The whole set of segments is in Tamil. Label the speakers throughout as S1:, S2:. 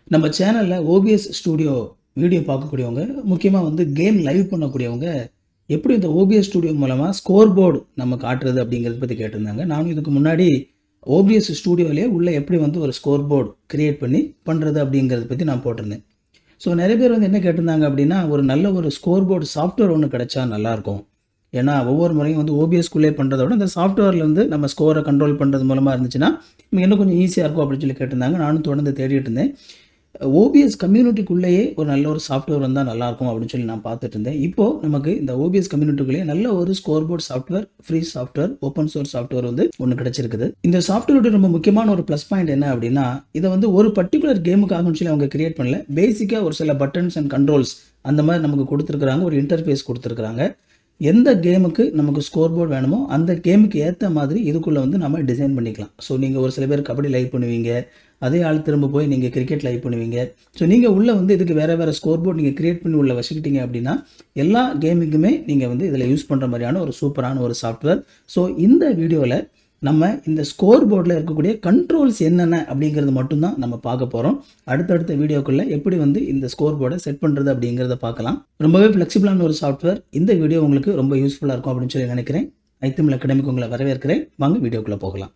S1: நம்ம சேனலில் ஓபிஎஸ் ஸ்டூடியோ வீடியோ பார்க்கக்கூடியவங்க முக்கியமாக வந்து கேம் லைவ் பண்ணக்கூடியவங்க எப்படி இந்த ஓபிஎஸ் ஸ்டூடியோ மூலமாக ஸ்கோர் போர்டு நம்ம காட்டுறது அப்படிங்கிறத பற்றி கேட்டிருந்தாங்க நானும் இதுக்கு முன்னாடி ஓபிஎஸ் ஸ்டூடியோலேயே உள்ளே எப்படி வந்து ஒரு ஸ்கோர் போர்டு கிரியேட் பண்ணி பண்ணுறது அப்படிங்கிறத பற்றி நான் போட்டிருந்தேன் ஸோ நிறைய பேர் வந்து என்ன கேட்டிருந்தாங்க அப்படின்னா ஒரு நல்ல ஒரு ஸ்கோர் போர்டு சாஃப்ட்வேர் ஒன்று கிடைச்சா நல்லாயிருக்கும் ஏன்னா ஒவ்வொரு முறையும் வந்து ஓபிஎஸ்குள்ளே பண்ணுறத விட இந்த சாஃப்ட்வேர்லேருந்து நம்ம ஸ்கோரை கண்ட்ரோல் பண்ணுறது மூலமாக இருந்துச்சுன்னா நமக்கு இன்னும் கொஞ்சம் ஈஸியாக இருக்கும் அப்படின்னு சொல்லி கேட்டிருந்தாங்க நானும் தொடர்ந்து தேடிட்டு இருந்தேன் ஓபிஎஸ் கம்யூனிட்டிக்குள்ளேயே ஒரு நல்ல ஒரு சாஃப்ட்வேர் வந்தால் நல்லாயிருக்கும் அப்படின்னு சொல்லி நான் பார்த்துட்டு இருந்தேன் இப்போது நமக்கு இந்த ஓபிஎஸ் கம்யூனிட்டிக்குள்ளேயே நல்ல ஒரு score board software free software open source software வந்து ஒன்று கிடைச்சிருக்குது இந்த சாஃப்ட்வேரோட ரொம்ப முக்கியமான ஒரு ப்ளஸ் பாயிண்ட் என்ன அப்படின்னா இதை வந்து ஒரு பர்டிகுலர் கேமுக்காகன்னு சொல்லி அவங்க கிரியேட் பண்ணல பேசிக்காக ஒரு சில பட்டன்ஸ் அண்ட் கண்ட்ரோல்ஸ் அந்த மாதிரி நமக்கு கொடுத்துருக்குறாங்க ஒரு இன்டர்ஃபேஸ் கொடுத்துருக்குறாங்க எந்த கேமுக்கு நமக்கு ஸ்கோர் போர்டு வேணுமோ அந்த கேமுக்கு ஏற்ற மாதிரி இதுக்குள்ளே வந்து நம்ம டிசைன் பண்ணிக்கலாம் ஸோ நீங்கள் ஒரு சில பேர் கபடி லைவ் பண்ணுவீங்க அதே ஆள் திரும்ப போய் நீங்கள் கிரிக்கெட் லைவ் பண்ணுவீங்க ஸோ நீங்கள் உள்ளே வந்து இதுக்கு வேறு வேறு ஸ்கோர் போர்டு நீங்கள் கிரியேட் பண்ணி உள்ள வச்சுக்கிட்டீங்க அப்படின்னா எல்லா கேமுக்குமே நீங்கள் வந்து இதில் யூஸ் பண்ணுற மாதிரியான ஒரு சூப்பரான ஒரு சாஃப்ட்வேர் ஸோ இந்த வீடியோவில் நம்ம இந்த ஸ்கோர் போர்டில் இருக்கக்கூடிய கண்ட்ரோல்ஸ் என்னென்ன அப்படிங்கிறது மட்டும்தான் நம்ம பார்க்க போகிறோம் அடுத்தடுத்த வீடியோக்குள்ளே எப்படி வந்து இந்த ஸ்கோர் போர்டை செட் பண்ணுறது அப்படிங்கிறத பார்க்கலாம் ரொம்பவே ஃப்ளெக்சிபிளான ஒரு சாஃப்ட்வேர் இந்த வீடியோ உங்களுக்கு ரொம்ப யூஸ்ஃபுல்லாக இருக்கும் அப்படின்னு சொல்லி நினைக்கிறேன் ஐத்தமிழ் அகாடமிக்கு உங்களை வரவேற்கிறேன் வாங்க வீடியோக்குள்ளே போகலாம்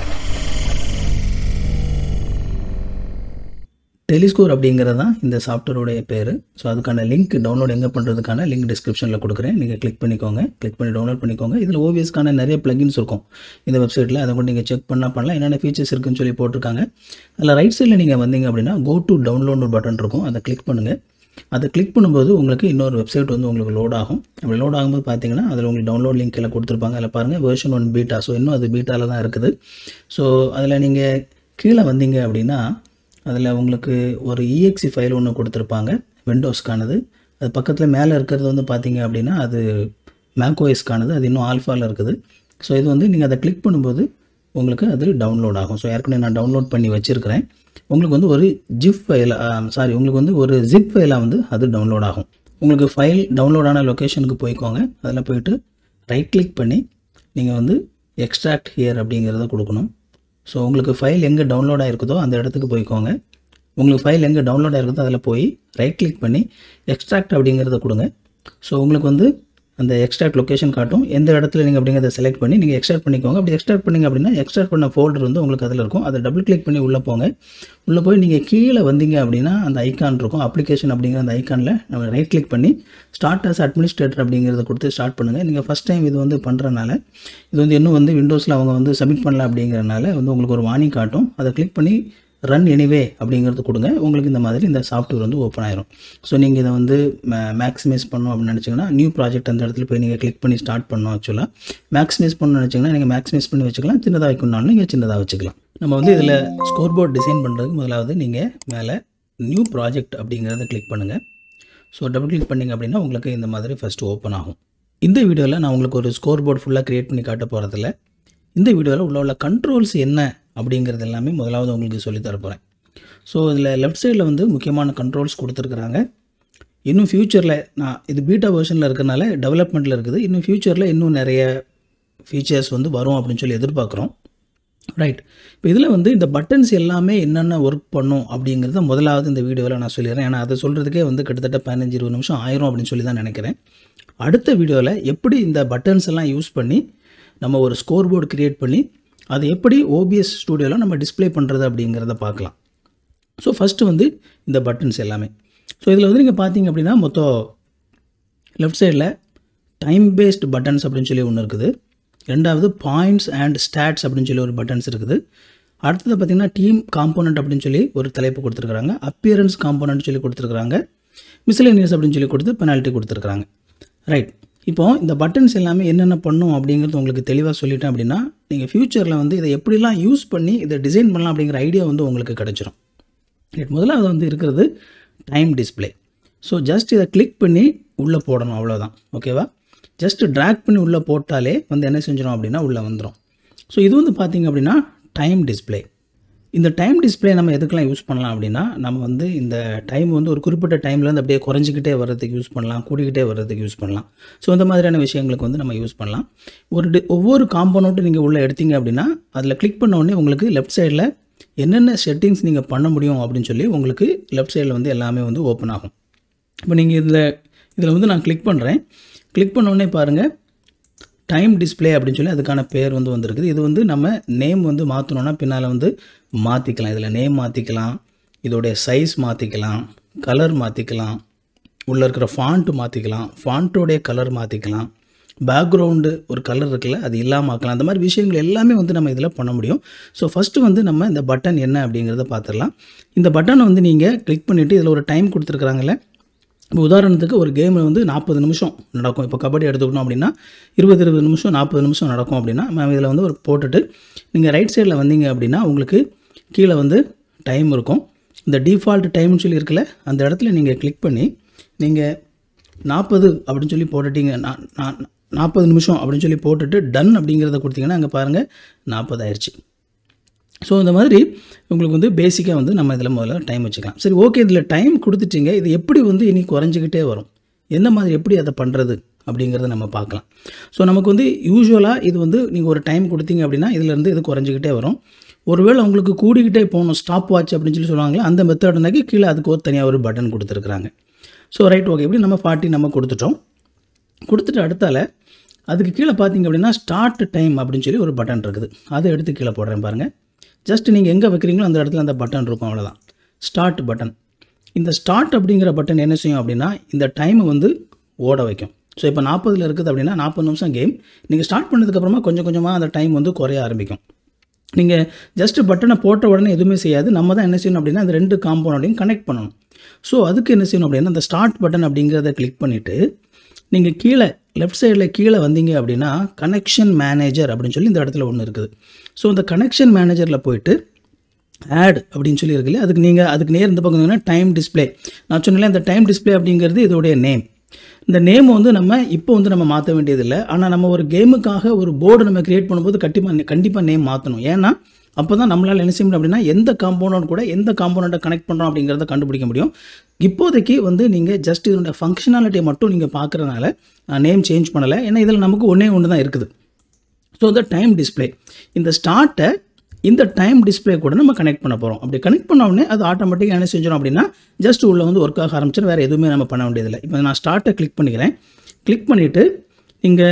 S1: டெலிஸ்கோர் அப்படிங்கிறது தான் இந்த சாஃப்ட்வேருடைய பேர் ஸோ அதுக்கான லிங்க் டவுன்லோட் எங்கே பண்ணுறதுக்கான லிங்க் டிஸ்கிரிப்ஷனில் கொடுக்குறேன் நீங்கள் கிளிக் பண்ணிக்கோங்க கிளிக் பண்ணி டவுன்லோட் பண்ணிக்கோங்க இதில் ஓவியஸ்க்கான நிறைய ப்ளகின்ஸ் இருக்கும் இந்த வெப்சைட்டில் அதை கூட நீங்கள் செக் பண்ணால் பண்ணலாம் என்னென்ன ஃபீச்சர்ஸ் இருக்குன்னு சொல்லி போட்டிருக்காங்க அதில் ரைட் சைடில் நீங்கள் வந்தீங்க அப்படின்னா கோ டு டவுன்லோட் ஒரு பட்டன் இருக்கும் அதை கிளிக் பண்ணுங்கள் அதை கிளிக் பண்ணும்போது உங்களுக்கு இன்னொரு வெப்சைட் வந்து உங்களுக்கு லோட் ஆகும் அப்படி லோட் ஆகும்போது பார்த்தீங்கன்னா அதில் உங்களுக்கு டவுன்லோட் லிங்க் எல்லாம் கொடுத்துருப்பாங்க அதில் பாருங்கள் வெர்ஷன் ஒன் பீட்டா ஸோ இன்னும் அது பீட்டாவில் தான் இருக்குது ஸோ அதில் நீங்கள் கீழே வந்தீங்க அப்படின்னா அதில் உங்களுக்கு ஒரு இஎக்ஸி ஃபைல் ஒன்று கொடுத்துருப்பாங்க விண்டோஸ்க்கானது அது பக்கத்தில் மேலே இருக்கிறது வந்து பார்த்தீங்க அப்படின்னா அது மேக்ஓஎஸ்க்கானது அது இன்னும் ஆல்ஃபாவில் இருக்குது ஸோ இது வந்து நீங்கள் அதை கிளிக் பண்ணும்போது உங்களுக்கு அது டவுன்லோட் ஆகும் ஸோ ஏற்கனவே நான் டவுன்லோட் பண்ணி வச்சுருக்கிறேன் உங்களுக்கு வந்து ஒரு ஜிப் ஃபைல் சாரி உங்களுக்கு வந்து ஒரு ஜிப் ஃபைலாக வந்து அது டவுன்லோட் ஆகும் உங்களுக்கு ஃபைல் டவுன்லோட் ஆன லொக்கேஷனுக்கு போய்க்கோங்க அதில் போயிட்டு ரைட் கிளிக் பண்ணி நீங்கள் வந்து எக்ஸ்ட்ராக்ட் ஹியர் அப்படிங்கிறத கொடுக்கணும் ஸோ உங்களுக்கு ஃபைல் எங்கே டவுன்லோட் ஆகிருக்குதோ அந்த இடத்துக்கு போய்க்கோங்க உங்களுக்கு ஃபைல் எங்கே டவுன்லோட் ஆகிருக்குதோ அதில் போய் ரைட் கிளிக் பண்ணி எக்ஸ்ட்ராக்ட் அப்படிங்கிறத கொடுங்க ஸோ உங்களுக்கு வந்து அந்த எக்ஸ்ட்ராக்ட் லொக்கேஷன் காட்டும் எந்த இடத்துல நீங்கள் அப்படிங்கிறத செலக்ட் பண்ணி நீங்கள் எக்ஸ்ட்ராக்ட் பண்ணிக்கோங்க அப்படி எக்ஸ்ட்ராக்ட் பண்ணிங்க அப்படின்னா எக்ஸ்ட்ராக்ட் பண்ண ஃபோல்டர் வந்து உங்களுக்கு அதில் இருக்கும் அதை டபுள் கிளிக் பண்ணி உள்ளே போங்க உள்ளே போய் நீங்கள் கீழே வந்தீங்க அப்படின்னா அந்த ஐக்கான் இருக்கும் அப்ளிகேஷன் அப்படிங்கிற அந்த ஐக்கானில் நம்ம ரைட் கிளிக் பண்ணி ஸ்டார்ட் அஸ் அட்மினிஸ்ட்ரேட்டர் அப்படிங்கிறத கொடுத்து ஸ்டார்ட் பண்ணுங்கள் நீங்கள் ஃபஸ்ட் டைம் இது வந்து பண்ணுறனால இது வந்து இன்னும் வந்து விண்டோஸில் அவங்க வந்து சப்மிட் பண்ணல அப்படிங்கிறனால வந்து உங்களுக்கு ஒரு வார்னிங் காட்டும் அதை கிளிக் பண்ணி ரன் எனிவே அப்படிங்கிறது கொடுங்க உங்களுக்கு இந்த மாதிரி இந்த சாஃப்ட்வேர் வந்து ஓப்பன் ஆயிரும் ஸோ நீங்கள் இதை வந்து மேக்ஸிமைஸ் பண்ணணும் அப்படின்னு நினச்சிங்கன்னா நியூ ப்ராஜெக்ட் அந்த இடத்துல போய் நீங்கள் கிளிக் பண்ணி ஸ்டார்ட் பண்ணணும் ஆக்சுவலாக மேக்ஸிமைஸ் பண்ணணும்னு நினச்சிங்கன்னா நீங்கள் மேக்ஸிமைஸ் பண்ணி வச்சுக்கலாம் சின்னதாக வைக்கணும்னாலும் நீங்கள் சின்னதாக வச்சுக்கலாம் நம்ம வந்து இதில் ஸ்கோர் போர்ட் டிசைன் பண்ணுறதுக்கு முதலாவது நீங்கள் மேலே நியூ ப்ராஜெக்ட் அப்படிங்கிறத கிளிக் பண்ணுங்கள் ஸோ டபுள் கிளிக் பண்ணிங்க அப்படின்னா உங்களுக்கு இந்த மாதிரி ஃபஸ்ட்டு ஓப்பன் ஆகும் இந்த வீடியோவில் நான் உங்களுக்கு ஒரு ஸ்கோர் போர்ட் ஃபுல்லாக க்ரியேட் பண்ணி காட்ட போகிறதில்ல இந்த வீடியோவில் உள்ள உள்ள கண்ட்ரோல்ஸ் என்ன அப்படிங்கிறது எல்லாமே முதலாவது உங்களுக்கு சொல்லி தரப்போகிறேன் ஸோ இதில் லெஃப்ட் சைடில் வந்து முக்கியமான கண்ட்ரோல்ஸ் கொடுத்துருக்குறாங்க இன்னும் ஃப்யூச்சரில் நான் இது பீட்டா வெர்ஷனில் இருக்கிறனால டெவலப்மெண்ட்டில் இருக்குது இன்னும் ஃப்யூச்சரில் இன்னும் நிறைய ஃபீச்சர்ஸ் வந்து வரும் அப்படின்னு சொல்லி எதிர்பார்க்குறோம் ரைட் இப்போ இதில் வந்து இந்த பட்டன்ஸ் எல்லாமே என்னென்ன ஒர்க் பண்ணும் அப்படிங்கிறத முதலாவது இந்த வீடியோவில் நான் சொல்லிடுறேன் ஏன்னா அதை சொல்கிறதுக்கே வந்து கிட்டத்தட்ட பதினஞ்சு இருபது நிமிஷம் ஆயிரும் அப்படின்னு சொல்லி தான் நினைக்கிறேன் அடுத்த வீடியோவில் எப்படி இந்த பட்டன்ஸ் எல்லாம் யூஸ் பண்ணி நம்ம ஒரு ஸ்கோர் போர்டு க்ரியேட் பண்ணி அதை எப்படி ஓபிஎஸ் ஸ்டூடியோவில் நம்ம டிஸ்பிளே பண்ணுறது அப்படிங்கிறத பார்க்கலாம் ஸோ ஃபஸ்ட்டு வந்து இந்த பட்டன்ஸ் எல்லாமே ஸோ இதில் வந்து நீங்கள் பார்த்தீங்க அப்படின்னா மொத்தம் லெஃப்ட் சைடில் டைம் பேஸ்ட் பட்டன்ஸ் அப்படின்னு சொல்லி ஒன்று இருக்குது ரெண்டாவது பாயிண்ட்ஸ் அண்ட் ஸ்டாட்ஸ் அப்படின்னு சொல்லி ஒரு பட்டன்ஸ் இருக்குது அடுத்தது பார்த்திங்கன்னா டீம் காம்போனண்ட் அப்படின்னு சொல்லி ஒரு தலைப்பு கொடுத்துருக்குறாங்க அப்பியரன்ஸ் காம்போனண்ட் சொல்லி கொடுத்துருக்குறாங்க மிஸ்லேனியஸ் அப்படின்னு சொல்லி கொடுத்து பெனால்ட்டி கொடுத்துருக்குறாங்க ரைட் இப்போ இந்த பட்டன்ஸ் எல்லாமே என்னென்ன பண்ணும் அப்படிங்கிறது உங்களுக்கு தெளிவாக சொல்லிட்டேன் அப்படின்னா நீங்கள் ஃப்யூச்சரில் வந்து இதை எப்படிலாம் யூஸ் பண்ணி இதை டிசைன் பண்ணலாம் அப்படிங்கிற ஐடியா வந்து உங்களுக்கு கிடச்சிரும் ரைட் முதலாவது வந்து இருக்கிறது டைம் டிஸ்பிளே ஸோ ஜஸ்ட் இதை கிளிக் பண்ணி உள்ளே போடணும் அவ்வளோதான் ஓகேவா ஜஸ்ட் ட்ராக் பண்ணி உள்ளே போட்டாலே வந்து என்ன செஞ்சிடும் அப்படின்னா உள்ளே வந்துடும் ஸோ இது வந்து பார்த்திங்க அப்படின்னா டைம் டிஸ்பிளே இந்த டைம் டிஸ்பிளே நம்ம எதுக்கெல்லாம் யூஸ் பண்ணலாம் அப்படின்னா நம்ம வந்து இந்த டைம் வந்து ஒரு குறிப்பிட்ட டைம்லேருந்து அப்படியே குறைஞ்சிக்கிட்டே வர்றதுக்கு யூஸ் பண்ணலாம் கூடிக்கிட்டே வர்றதுக்கு யூஸ் பண்ணலாம் ஸோ இந்த மாதிரியான விஷயங்களுக்கு வந்து நம்ம யூஸ் பண்ணலாம் ஒரு டி ஒவ்வொரு காம்போனண்ட்டும் நீங்கள் உள்ளே எடுத்தீங்க அப்படின்னா அதில் கிளிக் பண்ண உடனே உங்களுக்கு லெஃப்ட் சைடில் என்னென்ன செட்டிங்ஸ் நீங்கள் பண்ண முடியும் அப்படின்னு சொல்லி உங்களுக்கு லெஃப்ட் சைடில் வந்து எல்லாமே வந்து ஓப்பன் ஆகும் இப்போ நீங்கள் இதில் இதில் வந்து நான் கிளிக் பண்ணுறேன் கிளிக் பண்ண உடனே பாருங்கள் டைம் டிஸ்ப்ளே அப்படின்னு சொல்லி அதுக்கான பேர் வந்து வந்திருக்குது இது வந்து நம்ம நேம் வந்து மாற்றணுன்னா பின்னால் வந்து மாற்றிக்கலாம் இதில் நேம் மாற்றிக்கலாம் இதோடைய சைஸ் மாற்றிக்கலாம் கலர் மாற்றிக்கலாம் உள்ளே இருக்கிற ஃபாண்ட்டு மாற்றிக்கலாம் ஃபாண்ட்டோடைய கலர் மாற்றிக்கலாம் பேக்ரவுண்டு ஒரு கலர் இருக்குல்ல அது இல்லாமல் ஆக்கலாம் அந்த மாதிரி விஷயங்கள் எல்லாமே வந்து நம்ம இதில் பண்ண முடியும் ஸோ ஃபஸ்ட்டு வந்து நம்ம இந்த பட்டன் என்ன அப்படிங்கிறத பார்த்துடலாம் இந்த பட்டனை வந்து நீங்கள் கிளிக் பண்ணிவிட்டு இதில் ஒரு டைம் கொடுத்துருக்குறாங்கல்ல இப்போ உதாரணத்துக்கு ஒரு கேம் வந்து நாற்பது நிமிஷம் நடக்கும் இப்போ கபடி எடுத்துக்கிட்டோம் அப்படின்னா இருபது இருபது நிமிஷம் நாற்பது நிமிஷம் நடக்கும் அப்படின்னா நம்ம இதில் வந்து ஒரு போட்டுட்டு நீங்கள் ரைட் சைடில் வந்தீங்க அப்படின்னா உங்களுக்கு கீழே வந்து டைம் இருக்கும் இந்த டிஃபால்ட் டைம்னு சொல்லி இருக்குல்ல அந்த இடத்துல நீங்கள் கிளிக் பண்ணி நீங்கள் நாற்பது அப்படின்னு சொல்லி போட்டுட்டீங்க நான் நான் நாற்பது நிமிஷம் அப்படின்னு சொல்லி போட்டுட்டு டன் அப்படிங்கிறத கொடுத்தீங்கன்னா அங்கே பாருங்கள் நாற்பது ஆயிடுச்சு ஸோ இந்த மாதிரி உங்களுக்கு வந்து பேசிக்காக வந்து நம்ம இதில் முதல்ல டைம் வச்சுக்கலாம் சரி ஓகே இதில் டைம் கொடுத்துட்டீங்க இது எப்படி வந்து இனி குறைஞ்சிக்கிட்டே வரும் எந்த மாதிரி எப்படி அதை பண்ணுறது அப்படிங்கிறத நம்ம பார்க்கலாம் ஸோ நமக்கு வந்து யூஸ்வலாக இது வந்து நீங்கள் ஒரு டைம் கொடுத்தீங்க அப்படின்னா இதுலேருந்து இது குறைஞ்சிக்கிட்டே வரும் ஒருவேளை உங்களுக்கு கூடிக்கிட்டே போகணும் ஸ்டாப் வாட்ச் அப்படின்னு சொல்லி சொல்லுவாங்களே அந்த மெத்தட்னாக்கி கீழே அதுக்கு ஒரு தனியாக ஒரு பட்டன் கொடுத்துருக்குறாங்க ஸோ ரைட் ஓகே இப்படி நம்ம ஃபார்ட்டி நம்ம கொடுத்துட்டோம் கொடுத்துட்டு அடுத்தால அதுக்கு கீழே பார்த்தீங்க அப்படின்னா ஸ்டார்ட் டைம் அப்படின்னு சொல்லி ஒரு பட்டன் இருக்குது அதை எடுத்து கீழே போடுறேன் பாருங்கள் ஜஸ்ட் நீங்கள் எங்கே வைக்கிறீங்களோ அந்த இடத்துல அந்த பட்டன் இருக்கும் அவ்வளோதான் ஸ்டார்ட் பட்டன் இந்த ஸ்டார்ட் அப்படிங்கிற பட்டன் என்ன செய்யும் அப்படின்னா இந்த டைமை வந்து ஓட வைக்கும் ஸோ இப்போ நாற்பதில் இருக்குது அப்படின்னா நாற்பது நிமிஷம் கேம் நீங்கள் ஸ்டார்ட் பண்ணதுக்கப்புறமா கொஞ்சம் கொஞ்சமாக அந்த டைம் வந்து குறைய ஆரம்பிக்கும் நீங்கள் ஜஸ்ட் பட்டனை போட்ட உடனே எதுவுமே செய்யாது நம்ம தான் என்ன செய்யணும் அப்படின்னா அந்த ரெண்டு காம்பவுண்டையும் கனெக்ட் பண்ணணும் ஸோ அதுக்கு என்ன செய்யணும் அப்படின்னா அந்த ஸ்டார்ட் பட்டன் அப்படிங்கிறத கிளிக் பண்ணிவிட்டு நீங்கள் கீழே லெஃப்ட் சைடில் கீழே வந்தீங்க அப்படின்னா கனெக்ஷன் மேனேஜர் அப்படின்னு சொல்லி இந்த இடத்துல ஒன்று இருக்குது ஸோ இந்த கனெக்ஷன் மேனேஜரில் போயிட்டு ஆட் அப்படின்னு சொல்லி இருக்குல்ல அதுக்கு நீங்கள் அதுக்கு நேர் இந்த பக்கம் வந்தீங்கன்னா டைம் டிஸ்ப்ளே நான் சொன்னேன் இந்த டைம் டிஸ்ப்ளே அப்படிங்கிறது இதோடைய நேம் இந்த நேம் வந்து நம்ம இப்போ வந்து நம்ம மாற்ற வேண்டியதில்லை ஆனால் நம்ம ஒரு கேமுக்காக ஒரு போர்டு நம்ம கிரியேட் பண்ணும்போது கண்டிப்பாக கண்டிப்பாக நேம் மாற்றணும் ஏன்னா அப்போ தான் நம்மளால் என்ன செய்ய முடியும் அப்படின்னா எந்த காம்பவுண்ட் கூட எந்த காம்பவுண்ட்டை கனெக்ட் பண்ணுறோம் அப்படிங்கிறத கண்டுபிடிக்க முடியும் இப்போதைக்கு வந்து நீங்கள் ஜஸ்ட் இதனுடைய ஃபங்க்ஷனாலிட்டியை மட்டும் நீங்கள் பார்க்குறனால நான் நேம் சேஞ்ச் பண்ணலை ஏன்னா இதில் நமக்கு ஒன்றே ஒன்று தான் இருக்குது ஸோ இந்த டைம் டிஸ்ப்ளே இந்த ஸ்டார்ட்டை இந்த டைம் டிஸ்ப்ளே கூட நம்ம கனெக்ட் பண்ண போகிறோம் அப்படி கனெக்ட் பண்ண உடனே அது ஆட்டோமேட்டிக்காக என்ன செஞ்சிடும் அப்படின்னா ஜஸ்ட் உள்ள வந்து ஒர்க் ஆக ஆரம்பிச்சிடும் வேறு எதுவுமே நம்ம பண்ண வேண்டியதில்லை இப்போ நான் ஸ்டார்ட்டை கிளிக் பண்ணிக்கிறேன் கிளிக் பண்ணிவிட்டு இங்கே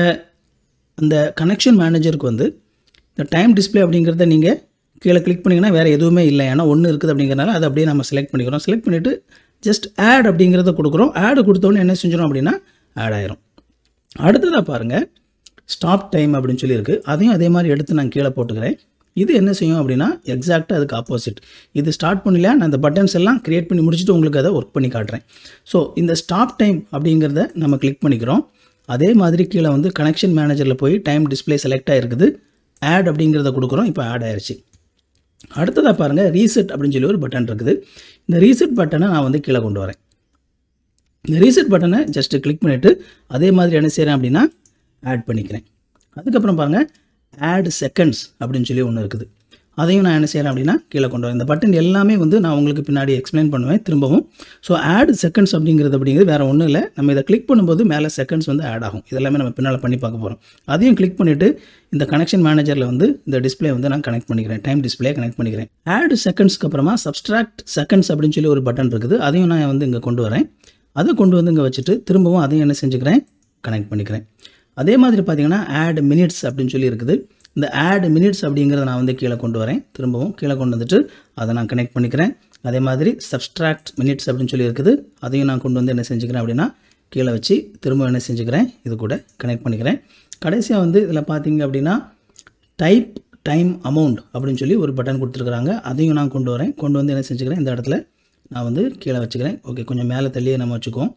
S1: அந்த கனெக்ஷன் மேனேஜருக்கு வந்து இந்த டைம் டிஸ்ப்ளே அப்படிங்கிறத நீங்கள் கீழே கிளிக் பண்ணிங்கன்னா வேறு எதுவுமே இல்லை ஏன்னா ஒன்று இருக்குது அப்படிங்கிறனால அதை அப்படியே நம்ம செலக்ட் பண்ணிக்கிறோம் செலக்ட் பண்ணிவிட்டு ஜஸ்ட் ஆட் அப்படிங்கிறத கொடுக்குறோம் ஆடு கொடுத்தோன்னே என்ன செஞ்சிடும் அப்படின்னா ஆட் ஆயிரும் அடுத்ததாக பாருங்கள் ஸ்டாப் டைம் அப்படின்னு சொல்லி இருக்குது அதையும் அதே மாதிரி எடுத்து நான் கீழே போட்டுக்கிறேன் இது என்ன செய்யும் அப்படின்னா எக்ஸாக்டாக அதுக்கு ஆப்போசிட் இது ஸ்டார்ட் பண்ணல நான் இந்த பட்டன்ஸ் எல்லாம் கிரியேட் பண்ணி முடிச்சுட்டு உங்களுக்கு அதை ஒர்க் பண்ணி காட்டுறேன் ஸோ இந்த ஸ்டாப் டைம் அப்படிங்கிறத நம்ம கிளிக் பண்ணிக்கிறோம் அதே மாதிரி கீழே வந்து கனெக்ஷன் மேனேஜரில் போய் டைம் டிஸ்ப்ளே செலக்ட் ஆகிருக்குது ஆட் அப்படிங்கிறத கொடுக்குறோம் இப்போ ஆட் ஆயிருச்சு அடுத்ததாக பாருங்கள் ரீசெட் அப்படின்னு சொல்லி ஒரு பட்டன் இருக்குது இந்த ரீசெட் பட்டனை நான் வந்து கீழே கொண்டு வரேன் இந்த ரீசெட் பட்டனை ஜஸ்ட்டு கிளிக் பண்ணிவிட்டு அதே மாதிரி என்ன செய்கிறேன் அப்படின்னா ஆட் பண்ணிக்கிறேன் அதுக்கப்புறம் பாருங்கள் ஆட் செகண்ட்ஸ் அப்படின்னு சொல்லி ஒன்று இருக்குது அதையும் நான் என்ன செய்கிறேன் அப்படின்னா கீழே கொண்டு வரேன் இந்த பட்டன் எல்லாமே வந்து நான் உங்களுக்கு பின்னாடி எக்ஸ்பிளைன் பண்ணுவேன் திரும்பவும் ஸோ ஆட் செகண்ட்ஸ் அப்படிங்கிறது அப்படிங்கிறது வேறு ஒன்றும் இல்லை நம்ம இதை கிளிக் பண்ணும்போது மேலே செகண்ட்ஸ் வந்து ஆட் ஆகும் இதெல்லாமே நம்ம பின்னால் பண்ணி பார்க்க போகிறோம் அதையும் கிளிக் பண்ணிவிட்டு இந்த கனெக்ஷன் மேனேஜரில் வந்து இந்த டிஸ்ப்ளே வந்து நான் கனெக்ட் பண்ணிக்கிறேன் டைம் டிஸ்ப்ளே கனெக்ட் பண்ணிக்கிறேன் ஆட் செகண்ட்ஸ்க்கு அப்புறமா சப்ஸ்ட்ராக்ட் செகண்ட்ஸ் அப்படின்னு சொல்லி ஒரு பட்டன் இருக்குது அதையும் நான் வந்து இங்கே கொண்டு வரேன் அதை கொண்டு வந்து இங்கே வச்சுட்டு திரும்பவும் அதையும் என்ன செஞ்சுக்கிறேன் கனெக்ட் பண்ணிக்கிறேன் அதே மாதிரி பார்த்தீங்கன்னா ஆட் மினிட்ஸ் அப்படின்னு சொல்லி இருக்குது இந்த ஆட் மினிட்ஸ் அப்படிங்கிறத நான் வந்து கீழே கொண்டு வரேன் திரும்பவும் கீழே கொண்டு வந்துட்டு அதை நான் கனெக்ட் பண்ணிக்கிறேன் அதே மாதிரி சப்ஸ்ட்ராக்ட் மினிட்ஸ் அப்படின்னு சொல்லி இருக்குது அதையும் நான் கொண்டு வந்து என்ன செஞ்சுக்கிறேன் அப்படின்னா கீழே வச்சு திரும்ப என்ன செஞ்சுக்கிறேன் இது கூட கனெக்ட் பண்ணிக்கிறேன் கடைசியாக வந்து இதில் பார்த்தீங்க அப்படின்னா டைப் டைம் அமௌண்ட் அப்படின்னு சொல்லி ஒரு பட்டன் கொடுத்துருக்குறாங்க அதையும் நான் கொண்டு வரேன் கொண்டு வந்து என்ன செஞ்சுக்கிறேன் இந்த இடத்துல நான் வந்து கீழே வச்சுக்கிறேன் ஓகே கொஞ்சம் மேலே தள்ளியே நம்ம வச்சுக்குவோம்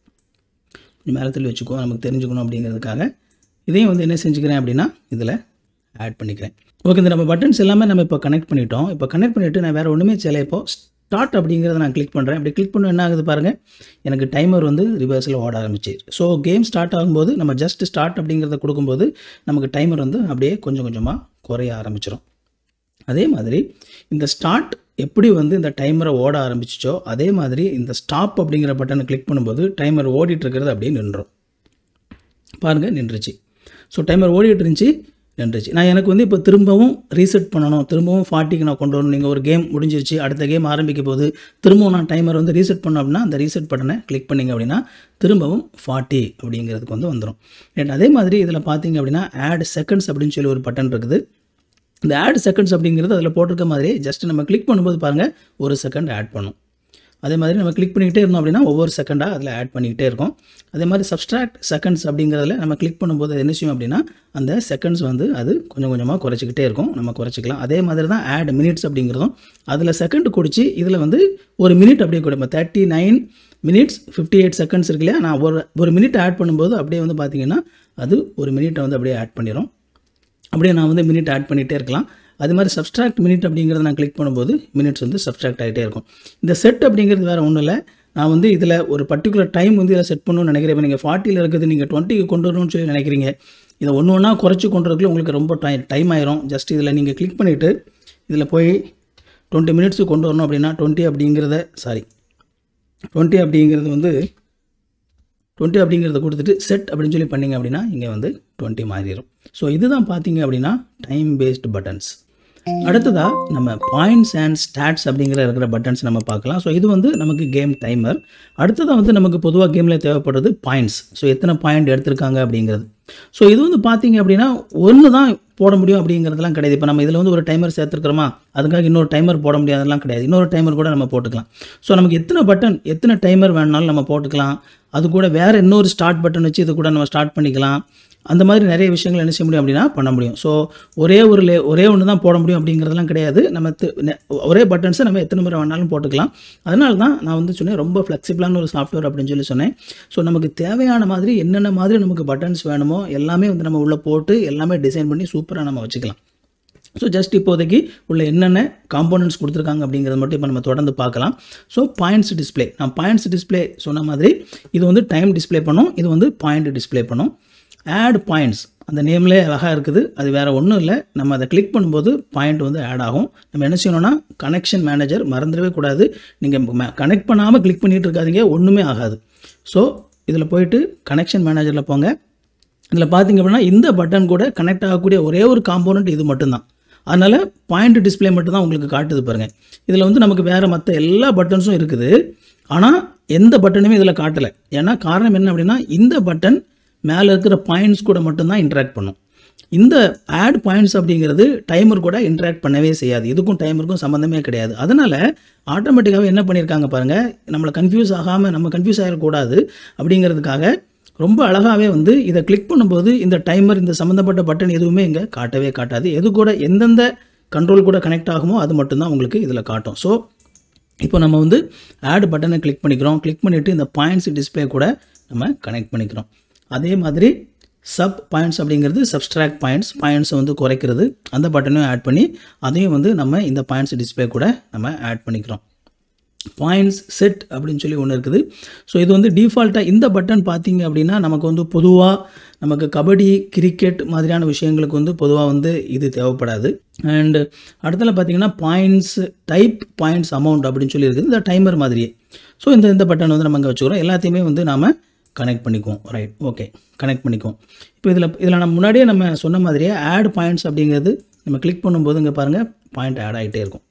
S1: கொஞ்சம் மேலே தள்ளி வச்சுக்குவோம் நமக்கு தெரிஞ்சுக்கணும் அப்படிங்கிறதுக்காக இதையும் வந்து என்ன செஞ்சுக்கிறேன் அப்படின்னா இதில் ஆட் பண்ணிக்கிறேன் ஓகே இந்த நம்ம பட்டன்ஸ் எல்லாமே நம்ம இப்போ கனெக்ட் பண்ணிட்டோம் இப்போ கனெக்ட் பண்ணிவிட்டு நான் வேறு ஒன்றுமே செய்யலை இப்போ ஸ்டார்ட் அப்படிங்கிறத நான் கிளிக் பண்ணுறேன் அப்படி கிளிக் பண்ண என்ன ஆகுது பாருங்கள் எனக்கு டைமர் வந்து ரிவர்ஸில் ஓட ஆரம்பிச்சு ஸோ கேம் ஸ்டார்ட் ஆகும்போது நம்ம ஜஸ்ட் ஸ்டார்ட் அப்படிங்கிறத கொடுக்கும்போது நமக்கு டைமர் வந்து அப்படியே கொஞ்சம் கொஞ்சமாக குறைய ஆரம்பிச்சிடும் அதே மாதிரி இந்த ஸ்டார்ட் எப்படி வந்து இந்த டைமரை ஓட ஆரம்பிச்சிச்சோ அதே மாதிரி இந்த ஸ்டாப் அப்படிங்கிற பட்டனை கிளிக் பண்ணும்போது டைமர் ஓடிட்டு இருக்கிறது அப்படியே நின்றோம் பாருங்கள் நின்றுச்சு ஸோ டைமர் ஓடிட்டு இருந்துச்சு நின்றுச்சு நான் எனக்கு வந்து இப்போ திரும்பவும் ரீசெட் பண்ணணும் திரும்பவும் ஃபார்ட்டிக்கு நான் கொண்டு வரணும் நீங்கள் ஒரு கேம் முடிஞ்சிருச்சு அடுத்த கேம் ஆரம்பிக்க போது திரும்பவும் நான் டைமர் வந்து ரீசெட் பண்ணோம் அப்படின்னா அந்த ரீசெட் பட்டனை கிளிக் பண்ணிங்க அப்படின்னா திரும்பவும் ஃபார்ட்டி அப்படிங்கிறதுக்கு வந்து வந்துடும் ரைட் அதே மாதிரி இதில் பார்த்தீங்க அப்படின்னா ஆட் செகண்ட்ஸ் அப்படின்னு சொல்லி ஒரு பட்டன் இருக்குது இந்த ஆட் செகண்ட்ஸ் அப்படிங்கிறது அதில் போட்டிருக்க மாதிரி ஜஸ்ட் நம்ம கிளிக் பண்ணும்போது பாருங்கள் ஒரு செகண்ட் ஆட் பண்ணும் அதே மாதிரி நம்ம கிளிக் பண்ணிக்கிட்டே இருந்தோம் அப்படின்னா ஒவ்வொரு செகண்டாக அதில் ஆட் பண்ணிக்கிட்டே இருக்கும் அதே மாதிரி சப்ஸ்ட்ராக்ட் செகண்ட்ஸ் அப்படிங்கிறதுல நம்ம கிளிக் பண்ணும்போது அது என்ன செய்யும் அப்படின்னா அந்த செகண்ட்ஸ் வந்து அது கொஞ்சம் கொஞ்சமாக குறைச்சிக்கிட்டே இருக்கும் நம்ம குறைச்சிக்கலாம் அதே மாதிரி தான் ஆட் மினிட்ஸ் அப்படிங்கிறதும் அதில் செகண்ட் குடிச்சு இதில் வந்து ஒரு மினிட் அப்படியே கொடுப்போம் thirty nine minutes fifty eight seconds இருக்கு இல்லையா நான் ஒரு ஒரு மினிட் ஆட் பண்ணும்போது அப்படியே வந்து பார்த்தீங்கன்னா அது ஒரு மினிட்டை வந்து அப்படியே ஆட் பண்ணிடும் அப்படியே நான் வந்து மினிட் ஆட் பண்ணிகிட்டே இருக்கலாம் அது மாதிரி சப்ஸ்ட்ராக்ட் மினிட் அப்படிங்கிறத நான் கிளிக் பண்ணும்போது மினிட்ஸ் வந்து சப்ஸ்ட்ராக்ட் ஆகிட்டே இருக்கும் இந்த செட் அப்படிங்கிறது வேறு ஒன்றும் இல்லை நான் வந்து இதில் ஒரு பர்டிகுலர் டைம் வந்து இதில் செட் பண்ணணும்னு நினைக்கிறேன் இப்போ நீங்கள் ஃபார்ட்டியில் இருக்குது நீங்கள் டுவெண்ட்டிக்கு கொண்டு வரணும்னு சொல்லி நினைக்கிறீங்க இதை ஒன்று ஒன்றா குறைச்சி கொண்டு வரதுக்குள்ள உங்களுக்கு ரொம்ப டைம் டைம் ஆயிரும் ஜஸ்ட் இதில் நீங்கள் கிளிக் பண்ணிவிட்டு இதில் போய் டுவெண்ட்டி மினிட்ஸுக்கு கொண்டு வரணும் அப்படின்னா டுவெண்ட்டி அப்படிங்கிறத சாரி டுவெண்ட்டி அப்படிங்கிறது வந்து டுவெண்ட்டி அப்படிங்கிறத கொடுத்துட்டு செட் அப்படின்னு சொல்லி பண்ணிங்க அப்படின்னா இங்கே வந்து டுவெண்ட்டி மாறிடும் ஸோ இதுதான் பார்த்தீங்க அப்படின்னா டைம் பேஸ்டு பட்டன்ஸ் அடுத்ததாக நம்ம பாயிண்ட்ஸ் அண்ட் ஸ்டாட்ஸ் அப்படிங்கிற இருக்கிற பட்டன்ஸ் நம்ம பார்க்கலாம் ஸோ இது வந்து நமக்கு கேம் டைமர் அடுத்ததாக வந்து நமக்கு பொதுவாக கேமில் தேவைப்படுறது பாயிண்ட்ஸ் ஸோ எத்தனை பாயிண்ட் எடுத்திருக்காங்க அப்படிங்கிறது ஸோ இது வந்து பார்த்தீங்க அப்படின்னா ஒன்று தான் போட முடியும் அப்படிங்கிறதுலாம் கிடையாது இப்போ நம்ம இதில் வந்து ஒரு டைமர் சேர்த்துருக்கிறோமா அதுக்காக இன்னொரு டைமர் போட முடியாதெல்லாம் கிடையாது இன்னொரு டைமர் கூட நம்ம போட்டுக்கலாம் ஸோ நமக்கு எத்தனை பட்டன் எத்தனை டைமர் வேணுனாலும் நம்ம போட்டுக்கலாம் அது கூட வேறு இன்னொரு ஸ்டார்ட் பட்டன் வச்சு இது கூட நம்ம ஸ்டார்ட் பண்ணிக்கலாம் அந்த மாதிரி நிறைய விஷயங்கள் என்ன செய்ய முடியும் அப்படின்னா பண்ண முடியும் ஸோ ஒரே ஒரு லே ஒரே ஒன்று தான் போட முடியும் அப்படிங்கிறதெல்லாம் கிடையாது நம்ம தி- நெ- ஒரே பட்டன்ஸை நம்ம எத்தனை முறை வேணாலும் போட்டுக்கலாம் அதனால தான் நான் வந்து சொன்னேன் ரொம்ப ஃப்ளெக்சிபிளான ஒரு சாஃப்ட்வேர் அப்படின்னு சொல்லி சொன்னேன் ஸோ நமக்கு தேவையான மாதிரி என்னென்ன மாதிரி நமக்கு பட்டன்ஸ் வேணுமோ எல்லாமே வந்து நம்ம உள்ளே போட்டு எல்லாமே டிசைன் பண்ணி சூப்பராக நம்ம வச்சுக்கலாம் ஸோ ஜஸ்ட் இப்போதைக்கு உள்ள என்னென்ன காம்போனன்ட்ஸ் கொடுத்துருக்காங்க அப்படிங்கிறத மட்டும் இப்போ நம்ம தொடர்ந்து பார்க்கலாம் ஸோ பாயிண்ட்ஸ் டிஸ்ப்ளே நான் பாயிண்ட்ஸ் டிஸ்ப்ளே சொன்ன மாதிரி இது வந்து டைம் டிஸ்ப்ளே பண்ணும் இது வந்து பாயிண்ட் டிஸ்ப்ளே பண்ணும் ஆட் பாயிண்ட்ஸ் அந்த நேம்லே அழகாக இருக்குது அது வேறு ஒன்றும் இல்லை நம்ம அதை கிளிக் பண்ணும்போது பாயிண்ட் வந்து ஆட் ஆகும் நம்ம என்ன செய்யணும்னா கனெக்ஷன் மேனேஜர் மறந்துடவே கூடாது நீங்கள் கனெக்ட் பண்ணாமல் கிளிக் பண்ணிட்டு இருக்காதீங்க ஒன்றுமே ஆகாது ஸோ இதில் போயிட்டு கனெக்ஷன் மேனேஜரில் போங்க இதில் பார்த்தீங்க அப்படின்னா இந்த பட்டன் கூட கனெக்ட் ஆகக்கூடிய ஒரே ஒரு காம்போனன்ட் இது மட்டும்தான் அதனால் பாயிண்ட் டிஸ்ப்ளே மட்டும் தான் உங்களுக்கு காட்டுது பாருங்கள் இதில் வந்து நமக்கு வேறு மற்ற எல்லா பட்டன்ஸும் இருக்குது ஆனால் எந்த பட்டனுமே இதில் காட்டலை ஏன்னா காரணம் என்ன அப்படின்னா இந்த பட்டன் மேலே இருக்கிற பாயிண்ட்ஸ் கூட மட்டும்தான் இன்ட்ராக்ட் பண்ணும் இந்த ஆட் பாயிண்ட்ஸ் அப்படிங்கிறது டைமர் கூட இன்ட்ராக்ட் பண்ணவே செய்யாது இதுக்கும் டைமருக்கும் சம்மந்தமே கிடையாது அதனால் ஆட்டோமேட்டிக்காகவே என்ன பண்ணியிருக்காங்க பாருங்கள் நம்மளை கன்ஃபியூஸ் ஆகாமல் நம்ம கன்ஃபியூஸ் ஆகிடக்கூடாது அப்படிங்கிறதுக்காக ரொம்ப அழகாகவே வந்து இதை கிளிக் பண்ணும்போது இந்த டைமர் இந்த சம்மந்தப்பட்ட பட்டன் எதுவுமே இங்கே காட்டவே காட்டாது எது கூட எந்தெந்த கண்ட்ரோல் கூட கனெக்ட் ஆகுமோ அது மட்டும்தான் உங்களுக்கு இதில் காட்டும் ஸோ இப்போ நம்ம வந்து ஆட் பட்டனை கிளிக் பண்ணிக்கிறோம் கிளிக் பண்ணிவிட்டு இந்த பாயிண்ட்ஸ் டிஸ்ப்ளே கூட நம்ம கனெக்ட் பண்ணிக்கிறோம் அதே மாதிரி சப் பாயிண்ட்ஸ் அப்படிங்கிறது சப்ஸ்ட்ராக்ட் பாயிண்ட்ஸ் பாயிண்ட்ஸை வந்து குறைக்கிறது அந்த பட்டனையும் ஆட் பண்ணி அதையும் வந்து நம்ம இந்த பாயிண்ட்ஸ் டிஸ்ப்ளே கூட நம்ம ஆட் பண்ணிக்கிறோம் பாயிண்ட்ஸ் செட் அப்படின்னு சொல்லி ஒன்று இருக்குது ஸோ இது வந்து டிஃபால்ட்டாக இந்த பட்டன் பார்த்தீங்க அப்படின்னா நமக்கு வந்து பொதுவாக நமக்கு கபடி கிரிக்கெட் மாதிரியான விஷயங்களுக்கு வந்து பொதுவாக வந்து இது தேவைப்படாது அண்டு அடுத்தல பார்த்தீங்கன்னா பாயிண்ட்ஸ் டைப் பாயிண்ட்ஸ் அமௌண்ட் அப்படின்னு சொல்லி இருக்குது இந்த டைமர் மாதிரியே ஸோ இந்த இந்த பட்டன் வந்து நம்ம இங்கே வச்சுக்கிறோம் எல்லாத்தையுமே வந்து நாம் கனெக்ட் பண்ணிக்குவோம் ரைட் ஓகே கனெக்ட் பண்ணிக்குவோம் இப்போ இதில் இதில் நம்ம முன்னாடியே நம்ம சொன்ன மாதிரியே ஆட் பாயிண்ட்ஸ் அப்படிங்கிறது நம்ம கிளிக் பண்ணும்போது இங்கே பாருங்கள் பாயிண்ட் ஆட் ஆகிட்டே இருக்கும்